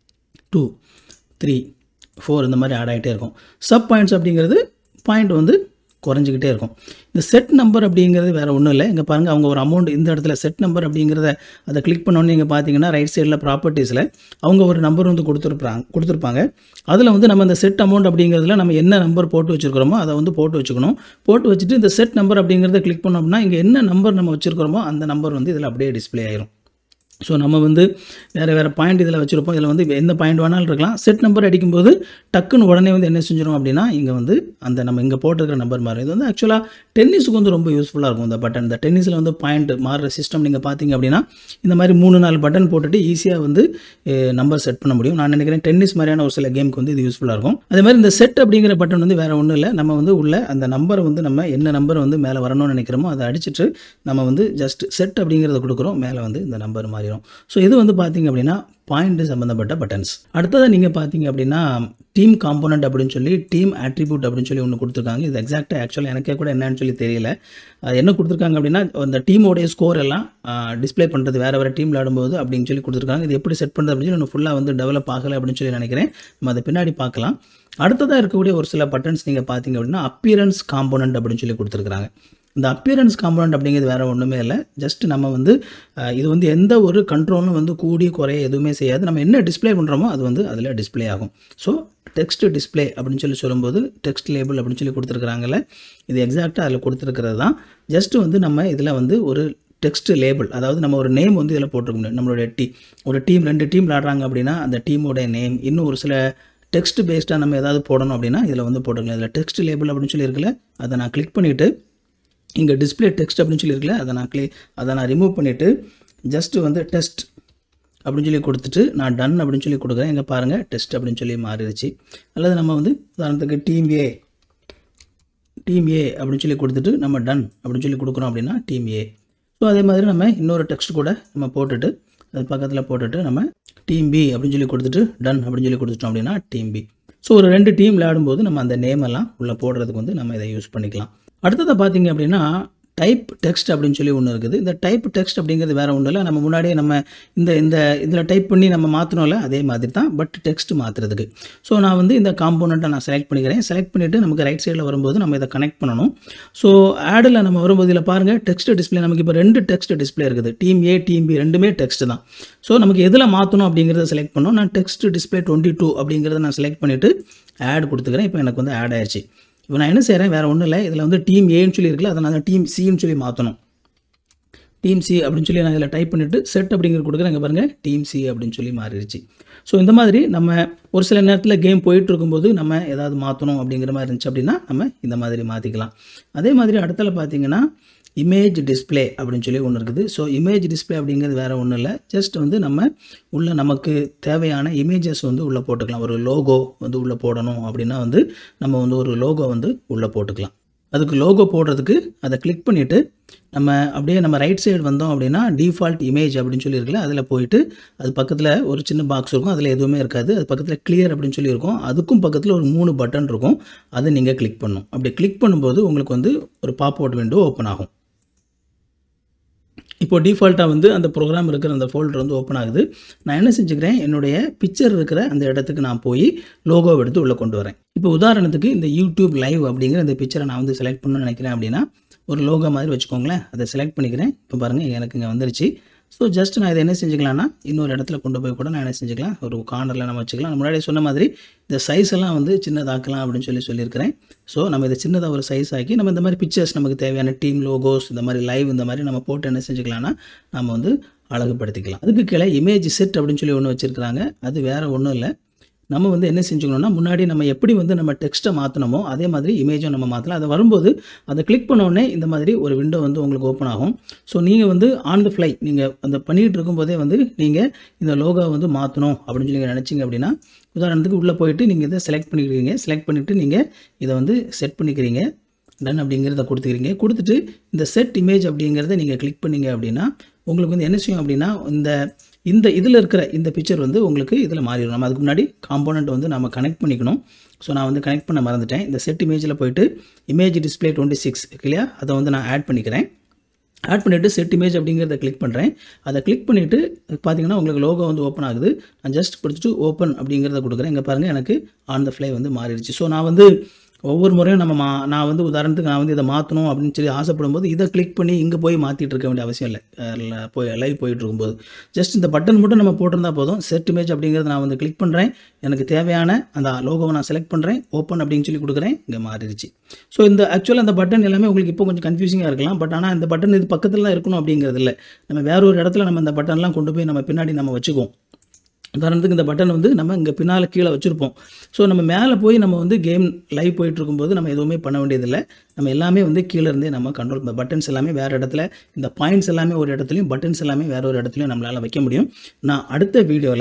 S1: டூ த்ரீ ஃபோர் இந்த மாதிரி ஆட் ஆகிட்டே இருக்கும் சப் பாயிண்ட்ஸ் அப்படிங்கிறது பாயிண்ட் வந்து குறைஞ்சிக்கிட்டே இருக்கும் இந்த செட் நம்பர் அப்படிங்கிறது வேறு ஒன்றும் இல்லை இங்கே பாருங்கள் அவங்க ஒரு அமௌண்ட் இந்த இடத்துல செட் நம்பர் அப்படிங்கிறத அதை கிளிக் பண்ணோன்னே இங்கே பார்த்தீங்கன்னா ரைட் சைடில் ப்ராப்பர்ட்டிஸில் அவங்க ஒரு நம்பர் வந்து கொடுத்துருப்பாங்க கொடுத்துருப்பாங்க அதில் வந்து நம்ம இந்த செட் அமௌண்ட் அப்படிங்கிறதுல நம்ம என்ன நம்பர் போட்டு வச்சுருக்கிறோமோ அதை வந்து போட்டு வச்சுக்கணும் போட்டு வச்சுட்டு இந்த செட் நம்பர் அப்படிங்கிறத கிளிக் பண்ணோம்னா இங்கே என்ன நம்பர் நம்ம வச்சுருக்கிறோமோ அந்த நம்பர் வந்து இதில் அப்படியே டிஸ்ப்ளே ஆயிரும் ஸோ நம்ம வந்து வேறு வேறு பாயிண்ட் இதில் வச்சுருப்போம் இதில் வந்து எந்த பாயிண்ட் வேணாலும் இருக்கலாம் செட் நம்பர் அடிக்கும்போது டக்குன்னு உடனே வந்து என்ன செஞ்சிடும் அப்படின்னா இங்கே வந்து அந்த நம்ம இங்கே போட்டிருக்கிற நம்பர் மாறும் இது வந்து ஆக்சுவலாக டென்னிஸுக்கு வந்து ரொம்ப யூஸ்ஃபுல்லாக இருக்கும் இந்த பட்டன் இந்த டென்னிஸில் வந்து பாயிண்ட் மாறுற சிஸ்டம் நீங்கள் பார்த்தீங்க அப்படின்னா இந்த மாதிரி மூணு நாலு பட்டன் போட்டுட்டு ஈஸியாக வந்து நம்பர் செட் பண்ண முடியும் நான் நினைக்கிறேன் டென்னிஸ் மாதிரியான ஒரு சில கேமுக்கு வந்து இது யூஸ்ஃபுல்லாக இருக்கும் அதே மாதிரி இந்த செட் அப்படிங்கிற பட்டன் வந்து வேறு ஒன்றும் இல்லை நம்ம வந்து உள்ள அந்த நம்பரை வந்து நம்ம என்ன நம்பர் வந்து மேலே வரணும்னு நினைக்கிறோமோ அதை அடிச்சிட்டு நம்ம வந்து ஜஸ்ட் செட் அப்படிங்கிறத கொடுக்குறோம் மேலே வந்து இந்த நம்பர் மாறிடும் ஸோ இது வந்து பார்த்தீங்க அப்படின்னா பாயிண்ட் சம்மந்தப்பட்ட பட்டன்ஸ் அடுத்ததாக நீங்கள் பார்த்தீங்க அப்படின்னா டீம் காம்போனன்ட் அப்படின்னு சொல்லி டீம் attribute அப்படின்னு சொல்லி ஒன்று கொடுத்துருக்காங்க இது எக்ஸாக்டாக ஆக்சுவலாக எனக்கே கூட என்னன்னு சொல்லி தெரியல அது என்ன கொடுத்துருக்காங்க அப்படின்னா அந்த டீமோடைய ஸ்கோர் எல்லாம் டிஸ்ப்ளே பண்ணுறது வேறு வேறு டீம் விளையாடும்போது அப்படின்னு சொல்லி கொடுத்துருக்காங்க இது எப்படி செட் பண்ணுறது அப்படின்னு சொல்லி இன்னும் ஃபுல்லாக வந்து டெவலப் ஆகலை அப்படின்னு சொல்லி நினைக்கிறேன் நம்ம அதை பின்னாடி பார்க்கலாம் அடுத்ததாக இருக்கக்கூடிய ஒரு சில பட்டன்ஸ் நீங்கள் பார்த்தீங்க அப்படின்னா அப்பியரன்ஸ் காம்போனன்ட் அப்படின்னு சொல்லி கொடுத்துருக்காங்க இந்த அப்பியரன்ஸ் காம்போனன்ட் அப்படிங்கிறது வேறு ஒன்றுமே இல்லை ஜஸ்ட் நம்ம வந்து அஹ், இது வந்து எந்த ஒரு கண்ட்ரோலும் வந்து கூடி குறைய எதுவுமே செய்யாது நம்ம என்ன டிஸ்ப்ளே பண்ணுறோமோ அது வந்து அதில் டிஸ்ப்ளே ஆகும் ஸோ டெக்ஸ்ட் டிஸ்ப்ளே அப்படின்னு சொல்லி சொல்லும்போது டெக்ஸ்ட் லேபிள் அப்படின்னு சொல்லி கொடுத்துருக்குறாங்கல்ல இது எக்ஸாக்டாக அதில் கொடுத்துருக்கிறது தான் ஜஸ்ட் வந்து நம்ம இதில் வந்து ஒரு டெக்ஸ்ட் லேபிள் அதாவது நம்ம ஒரு நேம் வந்து இதில் போட்டிருக்க முடியும் நம்மளுடைய டீ ஒரு டீம் ரெண்டு டீம் விளாட்றாங்க அப்படின்னா அந்த டீமோட நேம் இன்னும் ஒரு சில டெக்ஸ்ட் பேஸ்டாக நம்ம ஏதாவது போடணும் அப்படின்னா இதில் வந்து போட்டுக்கலாம் இதில் டெக்ஸ்ட் லேபிள் அப்படின்னு சொல்லி இருக்குல்ல அதை நான் கிளிக் பண்ணிவிட்டு இங்கே டிஸ்ப்ளே டெக்ஸ்ட் அப்படின்னு சொல்லி இருக்குல்ல அதை நான் கிளி அதை நான் ரிமூவ் பண்ணிவிட்டு ஜஸ்ட்டு வந்து டெஸ்ட் அப்படின்னு சொல்லி கொடுத்துட்டு நான் டன் அப்படின்னு சொல்லி கொடுக்குறேன் இங்கே பாருங்கள் டெஸ்ட் அப்படின்னு சொல்லி மாறிடுச்சு அல்லது நம்ம வந்து உதாரணத்துக்கு டீம் ஏ டீம் ஏ அப்படின்னு சொல்லி கொடுத்துட்டு நம்ம டன் அப்படின்னு சொல்லி கொடுக்குறோம் அப்படின்னா டீம் ஏ ஸோ அதே மாதிரி நம்ம இன்னொரு டெக்ஸ்ட் கூட நம்ம போட்டுட்டு அது பக்கத்தில் போட்டுட்டு நம்ம டீம் பி அப்படின்னு சொல்லி கொடுத்துட்டு டன் அப்படின்னு சொல்லி கொடுத்துட்டோம் அப்படின்னா டீம் பி ஸோ ஒரு ரெண்டு டீம் விளையாடும்போது நம்ம அந்த நேம் எல்லாம் உள்ளே போடுறதுக்கு வந்து நம்ம இதை யூஸ் பண்ணிக்கலாம் அடுத்ததை பார்த்தீங்க அப்படின்னா டைப் டெக்ஸ்ட் அப்படின்னு சொல்லி ஒன்று இருக்குது இந்த டைப் டெக்ஸ்ட் அப்படிங்கிறது வேறு ஒன்றும் இல்லை நம்ம முன்னாடியே நம்ம இந்த இந்த இதில் டைப் பண்ணி நம்ம மாற்றணும்ல அதே மாதிரி தான் பட் டெக்ஸ்ட் மாற்றுறதுக்கு ஸோ நான் வந்து இந்த காம்போனண்ட்டை நான் செலக்ட் பண்ணிக்கிறேன் செலக்ட் பண்ணிவிட்டு நமக்கு ரைட் சைடில் வரும்போது நம்ம இதை கனெக்ட் பண்ணணும் ஸோ ஆடில் நம்ம வரும்போது இதில் பாருங்கள் டெக்ஸ்ட் டிஸ்ப்ளே நமக்கு இப்போ ரெண்டு டெக்ஸ்ட் டிஸ்ப்ளே இருக்குது டீம் ஏ டீம் பி ரெண்டுமே டெக்ஸ்ட் தான் ஸோ நமக்கு எதில் மாற்றணும் அப்படிங்கிறத செலக்ட் பண்ணோம் நான் டெக்ஸ்ட் டிஸ்ப்ளே டுவெண்ட்டி டூ அப்படிங்கிறத நான் செலக்ட் பண்ணிவிட்டு ஆட் கொடுத்துக்கிறேன் இப்போ எனக்கு வந்து ஆட் ஆயிடுச்சு இப்போ நான் என்ன செய்கிறேன் வேறு ஒன்றும் இல்லை இதில் வந்து டீம் ஏன்னு சொல்லி இருக்குல்ல அதை நான் டீம் சின்னு சொல்லி மாற்றணும் டீம் சி அப்படின்னு சொல்லி நான் இதில் டைப் பண்ணிவிட்டு செட் அப்படிங்கிற கொடுக்குறேன் இங்கே பாருங்கள் டீம் சி அப்படின்னு சொல்லி மாறிடுச்சு ஸோ இந்த மாதிரி நம்ம ஒரு சில நேரத்தில் கேம் போயிட்டு இருக்கும்போது நம்ம ஏதாவது மாற்றணும் அப்படிங்கிற மாதிரி இருந்துச்சு அப்படின்னா நம்ம இந்த மாதிரி மாற்றிக்கலாம் அதே மாதிரி அடுத்தல பார்த்தீங்கன்னா இமேஜ் டிஸ்ப்ளே அப்படின்னு சொல்லி ஒன்று இருக்குது ஸோ இமேஜ் டிஸ்ப்ளே அப்படிங்கிறது வேறு ஒன்றும் இல்லை ஜஸ்ட் வந்து நம்ம உள்ள நமக்கு தேவையான இமேஜஸ் வந்து உள்ளே போட்டுக்கலாம் ஒரு லோகோ வந்து உள்ளே போடணும் அப்படின்னா வந்து நம்ம வந்து ஒரு லோகோ வந்து உள்ளே போட்டுக்கலாம் அதுக்கு லோகோ போடுறதுக்கு அதை கிளிக் பண்ணிவிட்டு நம்ம அப்படியே நம்ம ரைட் சைடு வந்தோம் அப்படின்னா டிஃபால்ட் இமேஜ் அப்படின்னு சொல்லி இருக்குல்ல அதில் போயிட்டு அது பக்கத்தில் ஒரு சின்ன பாக்ஸ் இருக்கும் அதில் எதுவுமே இருக்காது அது பக்கத்தில் கிளியர் அப்படின்னு சொல்லி இருக்கும் அதுக்கும் பக்கத்தில் ஒரு மூணு பட்டன் இருக்கும் அதை நீங்கள் கிளிக் பண்ணணும் அப்படி கிளிக் பண்ணும்போது உங்களுக்கு வந்து ஒரு பாப் அவுட் விண்டோ ஓப்பன் ஆகும் இப்போ டிஃபால்ட்டாக வந்து அந்த ப்ரோக்ராம் இருக்கிற அந்த ஃபோல்டர் வந்து ஓப்பன் ஆகுது நான் என்ன செஞ்சுக்கிறேன் என்னுடைய பிக்சர் இருக்கிற அந்த இடத்துக்கு நான் போய் லோகோ எடுத்து உள்ளே கொண்டு வரேன் இப்போ உதாரணத்துக்கு இந்த யூடியூப் லைவ் அப்படிங்கிற இந்த பிக்சரை நான் வந்து செலக்ட் பண்ணணும்னு நினைக்கிறேன் அப்படின்னா ஒரு லோகோ மாதிரி வச்சுக்கோங்களேன் அதை செலக்ட் பண்ணிக்கிறேன் இப்போ பாருங்கள் எனக்கு இங்கே வந்துருச்சு ஸோ ஜஸ்ட் நான் இதை என்ன செஞ்சுக்கலாம்னா இன்னொரு இடத்துல கொண்டு போய் கூட நான் என்ன செஞ்சுக்கலாம் ஒரு கார்னரில் நம்ம வச்சுக்கலாம் நான் முன்னாடி சொன்ன மாதிரி இந்த சைஸ் எல்லாம் வந்து சின்னதாக்கலாம் அப்படின்னு சொல்லி சொல்லியிருக்கிறேன் ஸோ நம்ம இதை சின்னதாக ஒரு சைஸ் ஆக்கி நம்ம இந்த மாதிரி பிக்சர்ஸ் நமக்கு தேவையான டீம் லோகோஸ் இந்த மாதிரி லைவ் இந்த மாதிரி நம்ம போட்டு என்ன செஞ்சுக்கலாம்னா நம்ம வந்து அழகுபடுத்திக்கலாம் அதுக்கு கீழே இமேஜ் செட் அப்படின்னு சொல்லி ஒன்று வச்சுருக்காங்க அது வேறு ஒன்றும் இல்லை நம்ம வந்து என்ன செஞ்சுக்கணும்னா முன்னாடி நம்ம எப்படி வந்து நம்ம டெக்ஸ்ட்டை மாற்றினோமோ அதே மாதிரி இமேஜும் நம்ம மாற்றலாம் அதை வரும்போது அதை கிளிக் பண்ண உடனே இந்த மாதிரி ஒரு விண்டோ வந்து உங்களுக்கு ஓப்பன் ஆகும் ஸோ நீங்கள் வந்து ஆன் த ஃப்ளை நீங்கள் அந்த பண்ணிகிட்டு இருக்கும்போதே வந்து நீங்கள் இந்த லோகோ வந்து மாற்றணும் அப்படின்னு சொல்லி நீங்கள் நினச்சிங்க அப்படின்னா உதாரணத்துக்கு உள்ளே போயிட்டு நீங்கள் இதை செலக்ட் பண்ணிக்கிறீங்க செலக்ட் பண்ணிவிட்டு நீங்கள் இதை வந்து செட் பண்ணிக்கிறீங்க டன் அப்படிங்கிறத கொடுத்துக்கிறீங்க கொடுத்துட்டு இந்த செட் இமேஜ் அப்படிங்கிறத நீங்கள் கிளிக் பண்ணீங்க அப்படின்னா உங்களுக்கு வந்து என்ன செய்யும் அப்படின்னா இந்த இந்த இதில் இருக்கிற இந்த பிக்சர் வந்து உங்களுக்கு இதில் மாறிடும் நம்ம அதுக்கு முன்னாடி காம்போனண்ட் வந்து நம்ம கனெக்ட் பண்ணிக்கணும் ஸோ நான் வந்து கனெக்ட் பண்ண மறந்துட்டேன் இந்த செட் இமேஜில் போயிட்டு இமேஜ் டிஸ்பிளே டுவெண்ட்டி சிக்ஸ் இல்லையா அதை வந்து நான் ஆட் பண்ணிக்கிறேன் ஆட் பண்ணிவிட்டு செட் இமேஜ் அப்படிங்கிறத கிளிக் பண்ணுறேன் அதை கிளிக் பண்ணிவிட்டு பார்த்தீங்கன்னா உங்களுக்கு லோகோ வந்து ஓப்பன் ஆகுது நான் ஜஸ்ட் கொடுத்துட்டு ஓப்பன் அப்படிங்கிறத கொடுக்குறேன் இங்கே பாருங்கள் எனக்கு ஆன் த ஃப்ளை வந்து மாறிடுச்சு ஸோ நான் வந்து ஒவ்வொரு முறையும் நம்ம மா நான் வந்து உதாரணத்துக்கு நான் வந்து இதை மாற்றணும் அப்படின்னு சொல்லி ஆசைப்படும் போது இதை கிளிக் பண்ணி இங்கே போய் மாற்றிட்டு இருக்க வேண்டிய அவசியம் இல்லை அஹ் போய் லைவ் போயிட்டு இருக்கும்போது ஜஸ்ட் இந்த பட்டன் மட்டும் நம்ம போட்டிருந்தா போதும் செட் இமேஜ் அப்படிங்கிறத நான் வந்து கிளிக் பண்ணுறேன் எனக்கு தேவையான அந்த லோகோவை நான் செலக்ட் பண்ணுறேன் ஓப்பன் அப்படின்னு சொல்லி கொடுக்குறேன் இங்கே மாறிடுச்சு ஸோ இந்த ஆக்சுவலாக அந்த பட்டன் எல்லாமே உங்களுக்கு இப்போ கொஞ்சம் கன்ஃபியூசிங்காக இருக்கலாம் பட் ஆனால் இந்த பட்டன் இது பக்கத்தில் தான் இருக்கணும் அப்படிங்கிறது இல்லை நம்ம வேற ஒரு இடத்துல நம்ம இந்த பட்டன்லாம் கொண்டு போய் நம்ம பின்னாடி நம்ம வச்சுக்குவோம் உதாரணத்துக்கு இந்த பட்டன் வந்து நம்ம இங்கே பின்னால் கீழே வச்சுருப்போம் ஸோ நம்ம மேலே போய் நம்ம வந்து கேம் லைவ் போயிட்டு இருக்கும்போது நம்ம எதுவுமே பண்ண வேண்டியதில்லை நம்ம எல்லாமே வந்து கீழே இருந்தே நம்ம கண்ட்ரோல் பண்ண பட்டன்ஸ் எல்லாமே வேறு இடத்துல இந்த பாயிண்ட்ஸ் எல்லாமே ஒரு இடத்துலையும் பட்டன்ஸ் எல்லாமே வேற ஒரு இடத்துலையும் நம்மளால் வைக்க முடியும் நான் அடுத்த வீடியோவில்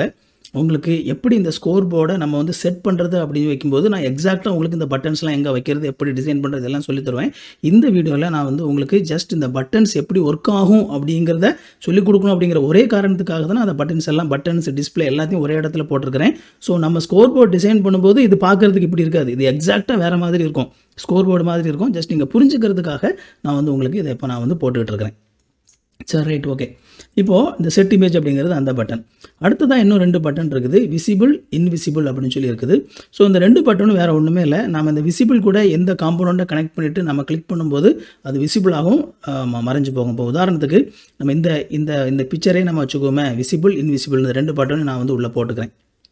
S1: உங்களுக்கு எப்படி இந்த ஸ்கோர் போர்டை நம்ம வந்து செட் பண்ணுறது அப்படின்னு வைக்கும்போது நான் எக்ஸாக்டாக உங்களுக்கு இந்த பட்டன்ஸ்லாம் எங்கே வைக்கிறது எப்படி டிசைன் பண்ணுறது எல்லாம் சொல்லி தருவேன் இந்த வீடியோவில் நான் வந்து உங்களுக்கு ஜஸ்ட் இந்த பட்டன்ஸ் எப்படி ஒர்க் ஆகும் அப்படிங்கிறத சொல்லிக் கொடுக்கணும் அப்படிங்கிற ஒரே காரணத்துக்காக தான் நான் அந்த பட்டன்ஸ் எல்லாம் பட்டன்ஸ் டிஸ்பிளே எல்லாத்தையும் ஒரே இடத்துல போட்டிருக்கிறேன் ஸோ நம்ம ஸ்கோர் போர்டு டிசைன் பண்ணும்போது இது பார்க்குறதுக்கு இப்படி இருக்காது இது எக்ஸாக்டாக வேறு மாதிரி இருக்கும் ஸ்கோர் போர்டு மாதிரி இருக்கும் ஜஸ்ட் நீங்கள் புரிஞ்சுக்கிறதுக்காக நான் வந்து உங்களுக்கு இதை இப்போ நான் வந்து போட்டுக்கிட்டு இருக்கிறேன் சரி ரைட் ஓகே இப்போது இந்த செட் இமேஜ் அப்படிங்கிறது அந்த பட்டன் அடுத்ததாக இன்னும் ரெண்டு பட்டன் இருக்குது விசிபிள் இன்விசிபிள் அப்படின்னு சொல்லி இருக்குது ஸோ இந்த ரெண்டு பட்டனும் வேறு ஒன்றுமே இல்லை நம்ம இந்த விசிபிள் கூட எந்த காம்பனண்ட்டை கனெக்ட் பண்ணிவிட்டு நம்ம கிளிக் பண்ணும்போது அது விசிபிளாகவும் மறைஞ்சு போகும் இப்போ உதாரணத்துக்கு நம்ம இந்த இந்த இந்த பிக்சரே நம்ம வச்சுக்கோமே விசிபிள் இன்விசிபிள் இந்த ரெண்டு பட்டனும் நான் வந்து உள்ளே போட்டுக்கிறேன்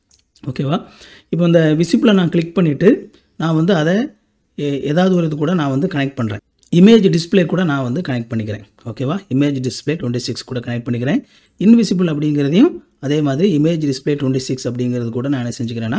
S1: ஓகேவா இப்போ இந்த விசிபிளை நான் கிளிக் பண்ணிவிட்டு நான் வந்து அதை எ- ஏதாவது ஒரு இது கூட நான் வந்து கனெக்ட் பண்ணுறேன் இமேஜ் டிஸ்ப்ளே கூட நான் வந்து கனெக்ட் பண்ணிக்கிறேன் ஓகேவா இமேஜ் டிஸ்ப்ளே டுவெண்ட்டி சிக்ஸ் கூட கனெக்ட் பண்ணிக்கிறேன் இன்விசிபிள் அப்படிங்கிறதையும் அதே மாதிரி இமேஜ் டிஸ்ப்ளே டுவெண்ட்டி சிக்ஸ் அப்படிங்கிறது கூட நான் என்ன செஞ்சுக்கிறேன்னா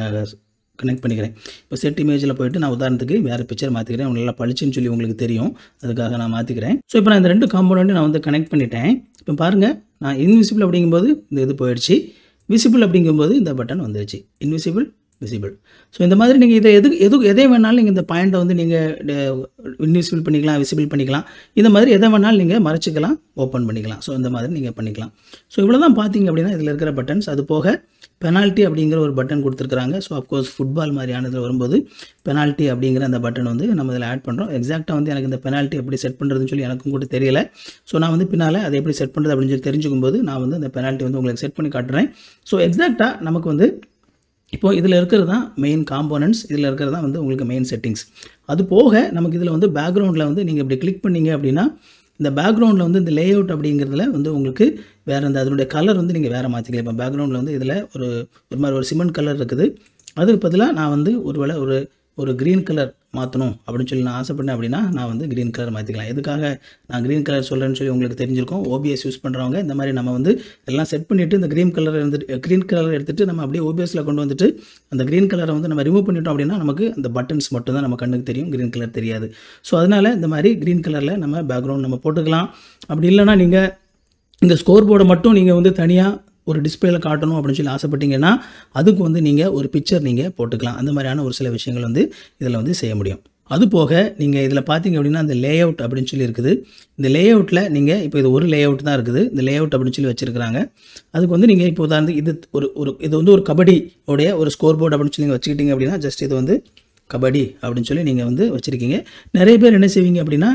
S1: கனெக்ட் பண்ணிக்கிறேன் இப்போ செட் இமேஜில் போயிட்டு நான் உதாரணத்துக்கு வேறு பிக்சர் மாற்றிக்கிறேன் நல்லா பளிச்சுன்னு சொல்லி உங்களுக்கு தெரியும் அதுக்காக நான் மாற்றிக்கிறேன் ஸோ இப்போ நான் இந்த ரெண்டு காம்பனண்ட்டும் நான் வந்து கனெக்ட் பண்ணிட்டேன் இப்போ பாருங்கள் நான் இன்விசிபிள் அப்படிங்கும்போது இந்த இது போயிடுச்சு விசிபிள் அப்படிங்கும்போது இந்த பட்டன் வந்துருச்சு இன்விசிபிள் விசிபிள் ஸோ இந்த மாதிரி நீங்கள் இதை எது எது எதை வேணாலும் நீங்கள் இந்த பாயிண்ட்டை வந்து நீங்கள் இன்விசிபிள் பண்ணிக்கலாம் விசிபிள் பண்ணிக்கலாம் இந்த மாதிரி எதை வேணாலும் நீங்கள் மறைச்சிக்கலாம் ஓப்பன் பண்ணிக்கலாம் ஸோ இந்த மாதிரி நீங்கள் பண்ணிக்கலாம் ஸோ இவ்வளோ தான் பார்த்தீங்க அப்படின்னா இதில் இருக்கிற பட்டன்ஸ் அது போக பெனால்ட்டி அப்படிங்கிற ஒரு பட்டன் கொடுத்துருக்காங்க ஸோ அஃப்கோர்ஸ் ஃபுட்பால் மாதிரியானதில் வரும்போது பெனால்ட்டி அப்படிங்கிற அந்த பட்டன் வந்து நம்ம இதில் ஆட் பண்ணுறோம் எக்ஸாக்டாக வந்து எனக்கு இந்த பெனால்ட்டி எப்படி செட் பண்ணுறதுன்னு சொல்லி எனக்கும் கூட தெரியல ஸோ நான் வந்து பின்னால் அதை எப்படி செட் பண்ணுறது அப்படின்னு சொல்லி தெரிஞ்சுக்கும் போது நான் வந்து அந்த பெனால்ட்டி வந்து உங்களுக்கு செட் பண்ணி காட்டுறேன் ஸோ எக்ஸாக்டாக நமக்கு வந்து இப்போ இதில் இருக்கிறது தான் மெயின் காம்போனன்ட்ஸ் இதில் இருக்கிறது தான் வந்து உங்களுக்கு மெயின் செட்டிங்ஸ் அது போக நமக்கு இதில் வந்து பேக்ரவுண்டில் வந்து நீங்கள் இப்படி கிளிக் பண்ணீங்க அப்படின்னா இந்த பேக்ரவுண்டில் வந்து இந்த லேஅவுட் அப்படிங்கிறதுல வந்து உங்களுக்கு வேறு அந்த அதனுடைய கலர் வந்து நீங்கள் வேறு மாற்றிக்கலாம் இப்போ பேக்ரவுண்டில் வந்து இதில் ஒரு ஒரு மாதிரி ஒரு சிமெண்ட் கலர் இருக்குது அதுக்கு பதிலாக நான் வந்து ஒருவேளை ஒரு ஒரு க்ரீன் கலர் மாற்றணும் அப்படின்னு சொல்லி நான் ஆசைப்பட்டேன் அப்படின்னா நான் வந்து க்ரீன் கலர் மாற்றிக்கலாம் எதுக்காக நான் க்ரீன் கலர் சொல்கிறேன்னு சொல்லி உங்களுக்கு தெரிஞ்சிருக்கும் ஓபிஎஸ் யூஸ் பண்ணுறவங்க இந்த மாதிரி நம்ம வந்து எல்லாம் செட் பண்ணிவிட்டு இந்த க்ரீன் கலர் இருந்துட்டு க்ரீன் கலர் எடுத்துகிட்டு நம்ம அப்படியே ஓபிஎஸில் கொண்டு வந்துட்டு அந்த க்ரீன் கலரை வந்து நம்ம ரிமூவ் பண்ணிட்டோம் அப்படின்னா நமக்கு அந்த பட்டன்ஸ் மட்டும் தான் நம்ம கண்ணுக்கு தெரியும் க்ரீன் கலர் தெரியாது ஸோ அதனால் இந்த மாதிரி க்ரீன் கலரில் நம்ம பேக்ரவுண்ட் நம்ம போட்டுக்கலாம் அப்படி இல்லைன்னா நீங்கள் இந்த ஸ்கோர் போர்டை மட்டும் நீங்கள் வந்து தனியாக ஒரு டிஸ்பிளேல காட்டணும் அப்படின்னு சொல்லி ஆசைப்பட்டீங்கன்னா அதுக்கு வந்து நீங்கள் ஒரு பிக்சர் நீங்கள் போட்டுக்கலாம் அந்த மாதிரியான ஒரு சில விஷயங்கள் வந்து இதில் வந்து செய்ய முடியும் அது போக நீங்கள் இதில் பார்த்தீங்க அப்படின்னா இந்த லேஅவுட் அப்படின்னு சொல்லி இருக்குது இந்த லேஅவுட்டில் நீங்கள் இப்போ இது ஒரு லேஅவுட் தான் இருக்குது இந்த லேஅவுட் அப்படின்னு சொல்லி வச்சுருக்காங்க அதுக்கு வந்து நீங்கள் இப்போ உதாரணத்துக்கு இது ஒரு ஒரு இது வந்து ஒரு கபடி உடைய ஒரு ஸ்கோர் போர்டு அப்படின்னு சொல்லி நீங்கள் வச்சுக்கிட்டீங்க அப்படின்னா ஜஸ்ட் இது வந்து கபடி அப்படின்னு சொல்லி நீங்கள் வந்து வச்சுருக்கீங்க நிறைய பேர் என்ன செய்வீங்க அப்படின்னா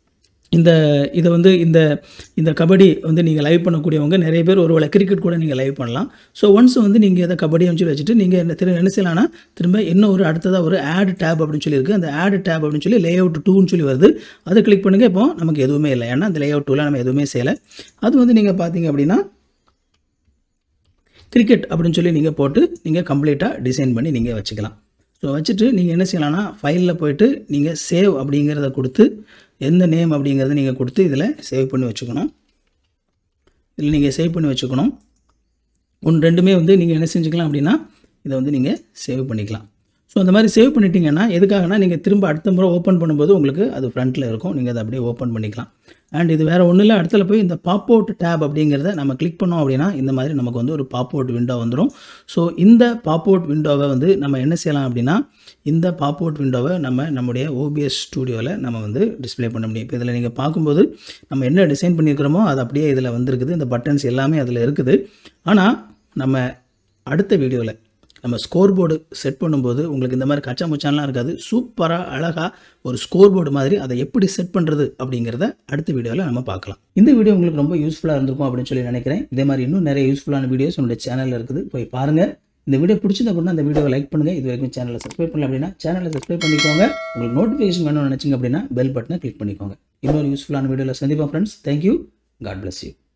S1: இந்த இதை வந்து இந்த இந்த கபடி வந்து நீங்கள் லைவ் பண்ணக்கூடியவங்க நிறைய பேர் ஒருவேளை கிரிக்கெட் கூட நீங்கள் லைவ் பண்ணலாம் ஸோ ஒன்ஸ் வந்து நீங்கள் இதை கபடின்னு சொல்லி வச்சுட்டு நீங்கள் என்ன திரும்ப என்ன செய்யலாம்னா திரும்ப இன்னும் ஒரு அடுத்ததாக ஒரு ஆட் டேப் அப்படின்னு சொல்லி இருக்குது அந்த ஆட் டேப் அப்படின்னு சொல்லி லே அவுட் டூன்னு சொல்லி வருது அதை கிளிக் பண்ணுங்கள் இப்போ நமக்கு எதுவுமே இல்லை ஏன்னா அந்த லே அவுட் டூவில் நம்ம எதுவுமே செய்யலை அது வந்து நீங்கள் பார்த்தீங்க அப்படின்னா கிரிக்கெட் அப்படின்னு சொல்லி நீங்கள் போட்டு நீங்கள் கம்ப்ளீட்டாக டிசைன் பண்ணி நீங்கள் வச்சுக்கலாம் ஸோ வச்சுட்டு நீங்கள் என்ன செய்யலாம்னா ஃபைலில் போயிட்டு நீங்கள் சேவ் அப்படிங்கிறத கொடுத்து எந்த நேம் அப்படிங்கிறத நீங்கள் கொடுத்து இதில் சேவ் பண்ணி வச்சுக்கணும் இதில் நீங்கள் சேவ் பண்ணி வச்சுக்கணும் ஒன்று ரெண்டுமே வந்து நீங்கள் என்ன செஞ்சுக்கலாம் அப்படின்னா இதை வந்து நீங்கள் சேவ் பண்ணிக்கலாம் ஸோ அந்த மாதிரி சேவ் பண்ணிட்டீங்கன்னா எதுக்காகனா நீங்கள் திரும்ப அடுத்த முறை ஓப்பன் பண்ணும்போது உங்களுக்கு அது ஃப்ரண்ட்டில் இருக்கும் நீங்கள் அதை அப்படியே ஓப்பன் பண்ணிக்கலாம் அண்ட் இது வேறு ஒன்றும் இல்லை இடத்துல போய் இந்த பாப் அவுட் டேப் அப்படிங்கிறத நம்ம கிளிக் பண்ணோம் அப்படின்னா இந்த மாதிரி நமக்கு வந்து ஒரு பாப் அவுட் விண்டோ வந்துடும் ஸோ இந்த பாப் அவுட் விண்டோவை வந்து நம்ம என்ன செய்யலாம் அப்படின்னா இந்த பாப் அவுட் விண்டோவை நம்ம நம்முடைய ஓபிஎஸ் ஸ்டூடியோவில் நம்ம வந்து டிஸ்ப்ளே பண்ண முடியும் இப்போ இதில் நீங்கள் பார்க்கும்போது நம்ம என்ன டிசைன் பண்ணியிருக்கிறோமோ அது அப்படியே இதில் வந்திருக்குது இந்த பட்டன்ஸ் எல்லாமே அதில் இருக்குது ஆனால் நம்ம அடுத்த வீடியோவில் நம்ம ஸ்கோர் போர்டு செட் பண்ணும்போது உங்களுக்கு இந்த மாதிரி கச்சா முச்சான்லாம் இருக்காது சூப்பராக அழகாக ஒரு ஸ்கோர் போர்டு மாதிரி அதை எப்படி செட் பண்ணுறது அப்படிங்கிறத அடுத்த வீடியோவில் நம்ம பார்க்கலாம் இந்த வீடியோ உங்களுக்கு ரொம்ப யூஸ்ஃபுல்லாக இருந்திருக்கும் அப்படின்னு சொல்லி நினைக்கிறேன் இதே மாதிரி இன்னும் நிறைய யூஸ்ஃபுல்லான வீடியோஸ் என்னுடைய சேனலில் இருக்குது போய் பாருங்கள் இந்த வீடியோ பிடிச்சது அப்படின்னா அந்த வீடியோவை லைக் பண்ணுங்கள் இது வரைக்கும் சேனலை சப்ஸ்கிரைப் பண்ணல அப்படின்னா சேனலை சப்ஸ்கிரைப் பண்ணிக்கோங்க உங்களுக்கு நோட்டிஃபிகேஷன் வேணும்னு நினச்சிங்க அப்படின்னா பெல் பட்டனை கிளிக் பண்ணிக்கோங்க இன்னொரு யூஸ்ஃபுல்லான வீடியோவில் சந்திப்போம் friends thank you god bless you